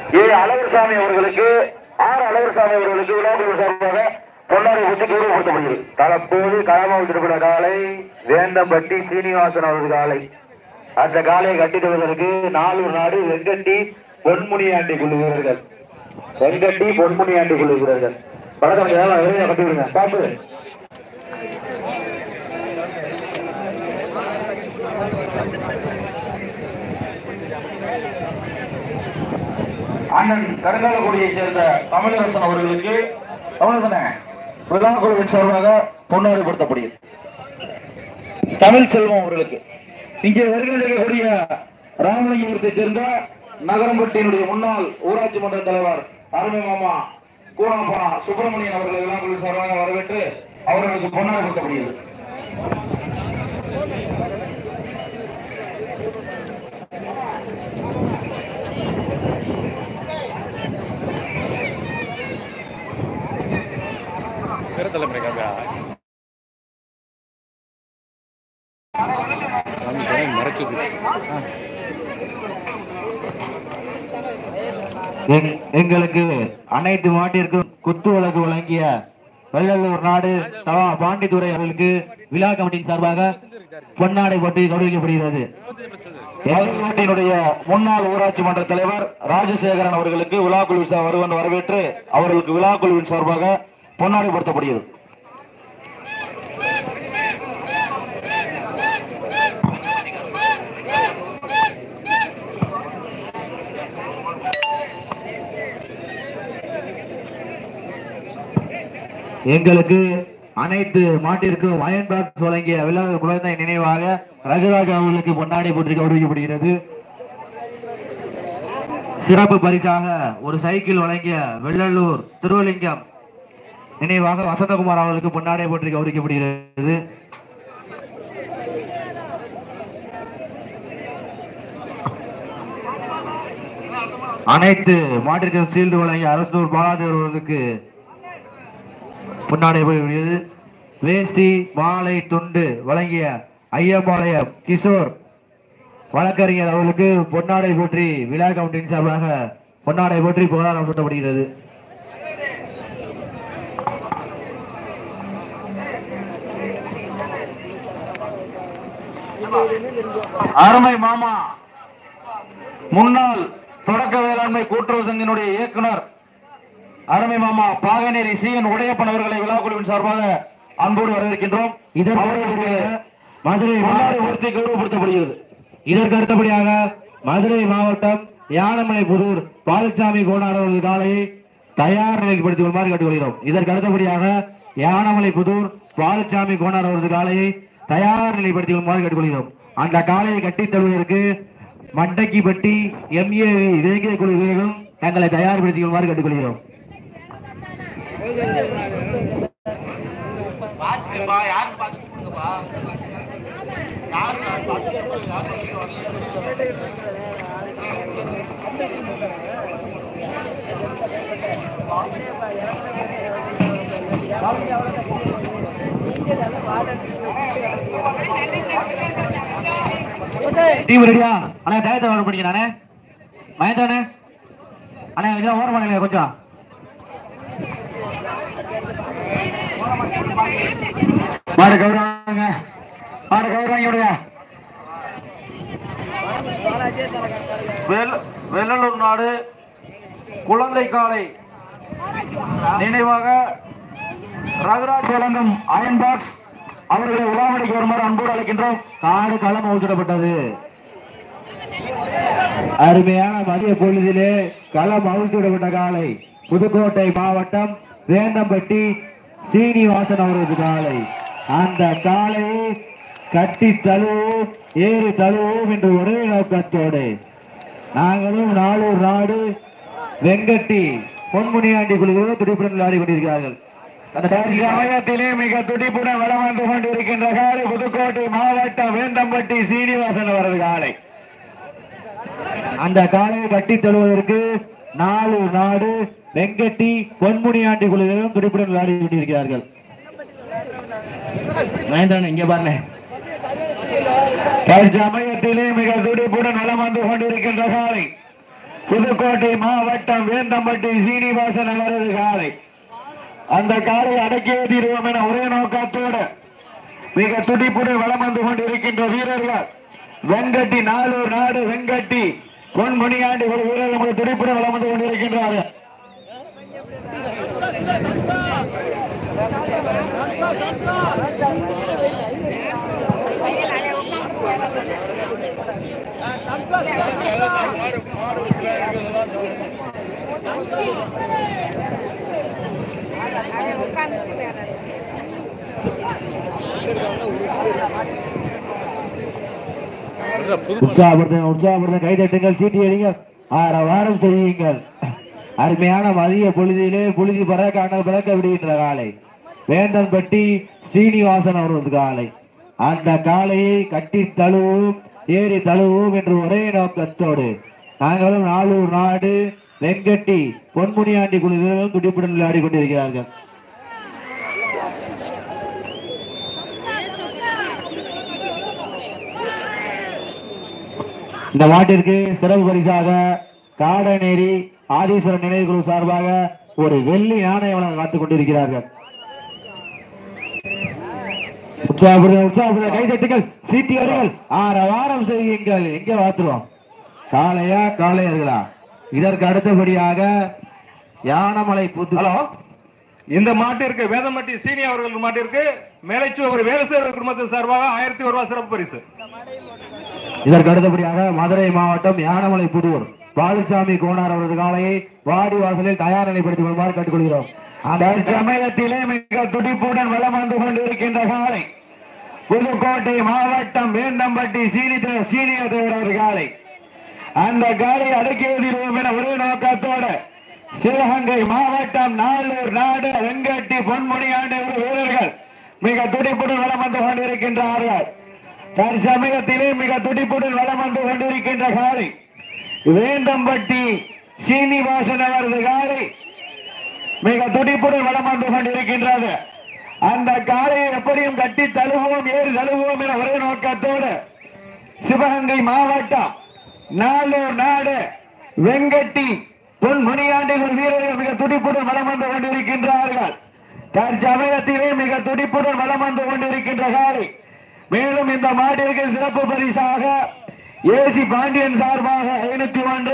ஏ அழகர்சாமி அவர்களுக்கு ஆர் அழகர்சாமி அவர்களுக்கு விழாக்குழு சார்பாக பொன்னாடி ஊற்றி கௌரவப்படுத்தப்படுகிறது தற்போது களமாவத்திருக்கிற காலை வேந்தம்பட்டி சீனிவாசன் அவரது காலை அந்த காலையை கட்டி தருவதற்கு நாலூர் நாடு வெங்கட்டி பொன்முனியாண்டி குழு வீரர்கள் வெங்கட்டி பொன்முனியாண்டி குழு வீரர்கள் வணக்கம் ஏதாவது விரைவாக கட்டி விடுங்க பாத்து அண்ணன் கருங்காலக்குடியைச் சேர்ந்த தமிழரசன் அவர்களுக்கு தமிழரசனே விழா குழுவின் சார்பாக பொன்னாடி படுத்தப்படுகிறது தமிழ் செல்வம் அவர்களுக்கு இங்கே வருகை இருக்கக்கூடிய ராமலிங்கபுரத்தைச் சேர்ந்த நகரம்பட்டியினுடைய முன்னாள் ஊராட்சி மன்ற தலைவர் அருமை மாமா கூணாப்பா சுப்பிரமணியன் அவர்களை விழா குழுவின் சார்பாக வரவேற்று அவர்களுக்கு பொன்னாடி படுத்தப்படுகிறது எங்- எங்களுக்கு அனைத்து மாட்டிற்கும் குத்து விளக்கு வழங்கிய வெள்ளலூர் நாடு தவா பாண்டித்துறை அவர்களுக்கு விழா கமிட்டியின் சார்பாக பொன்னாடை போட்டு கௌரவிக்கப்படுகிறது மதுரவாட்டியினுடைய முன்னாள் ஊராட்சி மன்ற தலைவர் ராஜசேகரன் அவர்களுக்கு விழா குழுவின் சார் வருவன் வரவேற்று அவர்களுக்கு விழா குழுவின் சார்பாக பொன்னாடை படுத்தப்படுகிறது எங்களுக்கு அனைத்து மாட்டிற்கும் அயன் பாக்ஸ் வழங்கிய விழாவில் குழந்தை நினைவாக ரகுராஜ் அவர்களுக்கு பொன்னாடை போட்டு கௌரவிக்கப்படுகிறது சிறப்பு பரிசாக ஒரு சைக்கிள் வழங்கிய வெள்ளலூர் திருவலிங்கம் நினைவாக வசந்தகுமார் அவர்களுக்கு பொன்னாடை போட்டு கௌரவிக்கப்படுகிறது அனைத்து மாட்டிற்கும் சீல்டு வழங்கிய அரசூர் பாலாதேவர் அவர்களுக்கு பொன்னாடை போடுகிறது வேஷ்டி மாலை துண்டு வழங்கிய ஐயம்பாளையம் கிஷோர் வழக்கறிஞர் அவர்களுக்கு பொன்னாடை போற்றி விழா கவுண்டின் சார்பாக பொன்னாடை போற்றி புகழாரம் சூட்டப்படுகிறது அருமை மாமா முன்னாள் தொடக்க வேளாண்மை கூட்டுறவு சங்கினுடைய இயக்குனர் அருமை மாமா பாகநேரி சி என் உடையப்பன் அவர்களை விழா குழுவின் சார்பாக அன்போடு வரவேற்கின்றோம் இதற்கு அவர்களுடைய மதுரை பொன்னாடை மாவட்டம் உயர்த்தி கௌரவப்படுத்தப்படுகிறது இதற்கு அடுத்தபடியாக மதுரை மாவட்டம் யானமலை புதூர் பாலசாமி கோனார் அவரது காலையை தயார் நிலைக்கு படுத்திக் கொள்ளுமாறு கேட்டுக்கொள்கிறோம் இதற்கு அடுத்தபடியாக யானமலை புதூர் பாலசாமி கோனார் அவரது காலையை தயார் நிலைப்படுத்திக் கொள்ளுமாறு கேட்டுக்கொள்கிறோம் அந்த காலையை கட்டித் தருவதற்கு மண்டக்கிப்பட்டி எம்ஏ இளைஞர் குழு வீரர்களும் தங்களை தயார்படுத்திக் கொள்ளுமாறு கேட்டுக்கொள்கிறோம் டீம் ரெடியா அண்ணா டயத்தை வர படிக்கிறேன் அண்ணே மயத்தானே அண்ணா இதெல்லாம் ஓரம் பண்ணுங்க கொஞ்சம் மாடு கௌரவங்க மாடு கௌரவங்க வெள்ள- வெள்ளலூர் நாடு குழந்தை காலை நினைவாக ரகுராஜ் வழங்கும் அயன் பாக்ஸ் அவர்களை உலாவடிக்கு வருமாறு அன்போடு அழைக்கின்றோம் காடு களம் அவிழ்த்திடப்பட்டது அருமையான மதிய பொழுதிலே களம் அவிழ்த்திடப்பட்ட காலை புதுக்கோட்டை மாவட்டம் வேந்தம்பட்டி சீனிவாசன் அவரது காலை அந்த காலையை கட்டி தழுவோம் ஏறு தழுவோம் என்று ஒரே நோக்கத்தோடு நாங்களும் நாளூர் நாடு வெங்கட்டி பொன்முனியாண்டி குழுவில் துடிப்புடன் விளையாடி கொண்டிருக்கிறார்கள் அந்த சமயத்திலே மிக துடிப்புடன் வளம் வந்து கொண்டிருக்கின்ற காலை புதுக்கோட்டை மாவட்டம் வேந்தம்பட்டி சீனிவாசன் அவரது காலை அந்த காளையை கட்டி தழுவதற்கு நாலு நாடு வெங்கட்டி பொன்முனியாண்டி குழுவிலும் துடிப்புடன் விளையாடி கொண்டிருக்கிறார்கள் மகேந்திரன் இங்க பாருங்க தற்சமயத்திலே மிக துடிப்புடன் வளம் வந்து கொண்டிருக்கின்ற காலை புதுக்கோட்டை மாவட்டம் வேந்தம்பட்டி சீனிவாசன் அவரது காலை அந்த காலை அடக்கியே தீர்வோம் என ஒரே நோக்கத்தோடு மிக துடிப்புடன் வலம் வந்து கொண்டிருக்கின்ற வீரர்கள் வெங்கட்டி நாளூர் நாடு வெங்கட்டி பொன்முனியாண்டி ஒரு வீரர் நமது துடிப்புடன் வலம் வந்து கொண்டிருக்கின்றார்கள் உட்காந்துட்டு வேற உற்சாகப்படுத்த உற்சாகப்படுத்த கைதட்டுங்கள் சீட்டி அடிங்கள் ஆற வாரம் செய்யுங்கள் அருமையான மதிய பொழுதிலே பொழுதி பறக்க அண்ணல் பிறக்க விடுகின்ற காலை வேந்தன்பட்டி சீனிவாசன் அவரது காலை அந்த காலையை கட்டி தழுவும் ஏறி தழுவும் என்று ஒரே நோக்கத்தோடு நாங்களும் நாளூர் நாடு வெங்கட்டி பொன்முனியாண்டி குழு வீரர்களும் துடிப்புடன் விளையாடி கொண்டிருக்கிறார்கள் இந்த மாட்டிற்கு சிறப்பு பரிசாக காடநேரி ஆதீஸ்வரன் நினைவுக்குழு சார்பாக ஒரு வெள்ளி நாணயம் வழங்க காத்துக் கொண்டிருக்கிறார்கள் உற்சாகப்படுத்த உற்சாகப்படுத்த கைதட்டுங்கள் சீட்டி அடிகள் ஆற வாரம் செய்யுங்கள் எங்க பார்த்துருவோம் காளையா காளையர்களா இதற்கு அடுத்தபடியாக யானமலை புது ஹலோ இந்த மாட்டிற்கு வேதம்பட்டி சீனி அவர்கள் மாட்டிற்கு மேலைச்சுவர் வேலசேர் குடும்பத்தின் சார்பாக ஆயிரத்தி ஒரு ரூபாய் சிறப்பு பரிசு இதற்கு அடுத்தபடியாக மதுரை மாவட்டம் யானமலை புதூர் பாலுசாமி கோனார் அவரது காலையை வாடி வாசலில் தயார் நிலைப்படுத்திக் கொள்ளுமாறு கேட்டுக்கொள்கிறோம் அந்த சமயத்திலே மிக துடிப்புடன் வலம் வந்து கொண்டிருக்கின்ற காலை புதுக்கோட்டை மாவட்டம் வேந்தம்பட்டி சீனித சீனிய தேவர் காலை அந்த காலை அடக்கிய தீர்வோம் என ஒரே நோக்கத்தோடு சிவகங்கை மாவட்டம் நாளூர் நாடு வெங்கட்டி பொன்முனி ஆண்டவர் வீரர்கள் மிக துடிப்புடன் வலம் வந்து கொண்டிருக்கின்றார்கள் தற்சமயத்திலே மிக துடிப்புடன் வலம் வந்து கொண்டிருக்கின்ற காலை வேந்தம்பட்டி சீனிவாசன் அவரது காலை மிக துடிப்புடன் வலம் வந்து கொண்டிருக்கின்றது அந்த காலையை எப்படியும் கட்டி தழுவோம் ஏறி தழுவோம் என ஒரே நோக்கத்தோடு சிவகங்கை மாவட்டம் நாளூர் நாடு வெங்கட்டி பொன் முனியாண்டிகள் வீரர்கள் மிக துடிப்புடன் வலம் வந்து கொண்டிருக்கின்றார்கள் தற்சமயத்திலே மிக துடிப்புடன் வலம் வந்து கொண்டிருக்கின்ற காலை மேலும் இந்த மாட்டிற்கு சிறப்பு பரிசாக ஏசி பாண்டியன் சார்பாக ஐநூத்தி ஒன்று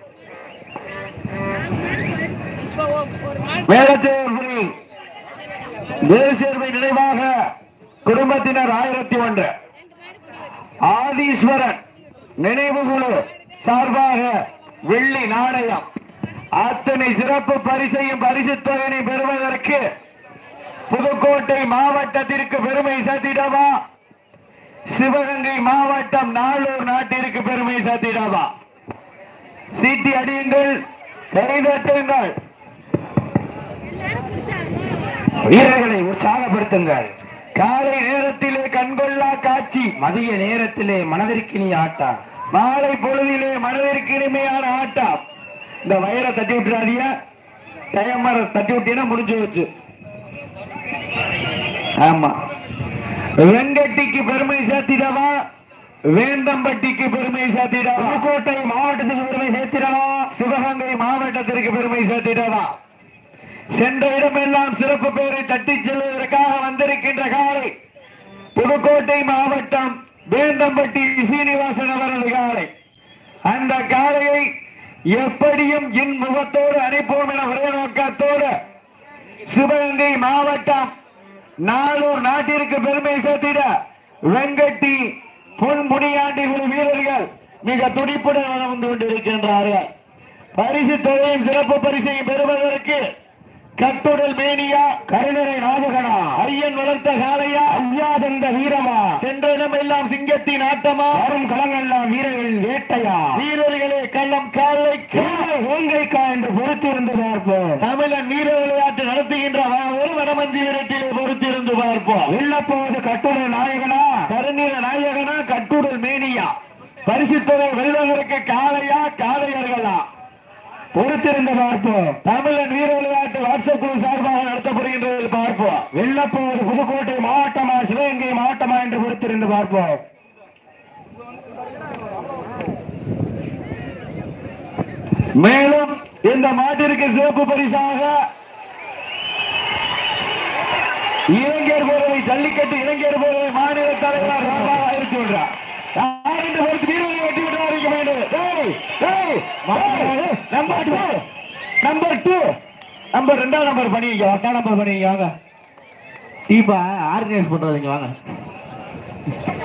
இப்போ ஒ- ஒரு நாள் வேளச்சேர்புரி தேசியர்மை நினைவாக குடும்பத்தினர் ஆயிரத்தி ஒன்று ஆதீஸ்வரன் நினைவு குழு சார்பாக வெள்ளி நாணயம் அத்தனை சிறப்பு பரிசையும் பரிசு தொகையினை பெறுவதற்கு புதுக்கோட்டை மாவட்டத்திற்கு பெருமை சேர்த்திடவா சிவகங்கை மாவட்டம் நாளூர் நாட்டிற்கு பெருமை சேர்த்திடவா சீட்டி அடியுங்கள் கைதட்டுங்கள் வீரர்களை உற்சாகப்படுத்துங்கள் காலை நேரத்திலே கண்கொள்ளா காட்சி மதிய நேரத்திலே மனதிற்கினி ஆட்டம் மாலை பொழுதிலே மனதிற்கு இனிமையான ஆட்டம் இந்த வயரை தட்டி விட்டுறாதியா டயமர் தட்டி விட்டீங்கன்னா முடிஞ்சு வச்சு ஆமா வெங்கட்டிக்கு பெருமை சேர்த்திடவா வேந்தம்பட்டிக்கு பெருமை சேர்த்திடவா புதுக்கோட்டை மாவட்டத்துக்கு பெருமை சேர்த்திடவா சிவகங்கை மாவட்டத்திற்கு பெருமை சேர்த்திடவா சென்ற இடமெல்லாம் சிறப்பு பெயரை தட்டிச் செல்வதற்காக வந்திருக்கின்ற காலை புதுக்கோட்டை மாவட்டம் வேந்தம்பட்டி சீனிவாசன் அவரது காலை அந்த காலையை எப்படியும் இன் முகத்தோடு அனுப்போம் என ஒரே நோக்கத்தோடு சிவகங்கை மாவட்டம் நாளூர் நாட்டிற்கு பெருமை சேர்த்திட வெங்கட்டி பொன் முனியாண்டி குழு வீரர்கள் மிக துடிப்புடன் வளம் வந்து கொண்டிருக்கின்றார்கள் பரிசு தொகையும் சிறப்பு பரிசையும் பெறுவதற்கு கட்டுடல் மேனியா கருணரை நாயகனா ஐயன் வளர்த்த காளையா ஐயா தந்த வீரமா சென்ற இடமெல்லாம் சிங்கத்தின் ஆட்டமா வரும் களங்கள்லாம் வீரர்கள் வேட்டையா வீரர்களே கள்ளம் காலை காலை ஓங்கைக்கா என்று பொறுத்திருந்து பார்ப்போம் தமிழன் வீர விளையாட்டு நடத்துகின்ற வ- ஒரு வடமஞ்சி விரட்டிலே பொறுத்திருந்து பார்ப்போம் வெள்ளப்போவது கட்டுடல் நாயகனா கருநீர நாயகனா கட்டுடல் மேனியா பரிசுத்தொகை வெல்வதற்கு காளையா காளையர்களா பொறுத்திருந்து பார்ப்போம் தமிழன் வீர விளையாட்டு வாட்ஸ்அப் குழு சார்பாக நடத்தப்படுகின்றது பார்ப்போம் வெள்ளப்போவது புதுக்கோட்டை மாவட்டமா சிவகங்கை மாவட்டமா என்று பொறுத்திருந்து பார்ப்போம் மேலும் இந்த மாட்டிற்கு சிறப்பு பரிசாக இளைஞர் பேரவை ஜல்லிக்கட்டு இளைஞர் பேரவை மாநில தலைவர் ராமா ஆயிரத்தி ஒன்றா ஆயிரத்தி பொறுத்து வீரர்களை வெட்டி விட்டு அறிவிக்க வேண்டும் டேய், டேய், டேய், number two number two number ரெண்டாம் நம்பர் பண்ணிக்க ஒட்டா நம்பர் பண்ணிக்க வாங்க டீப்பா ஆர்கனைஸ் பண்றதுங்க வாங்க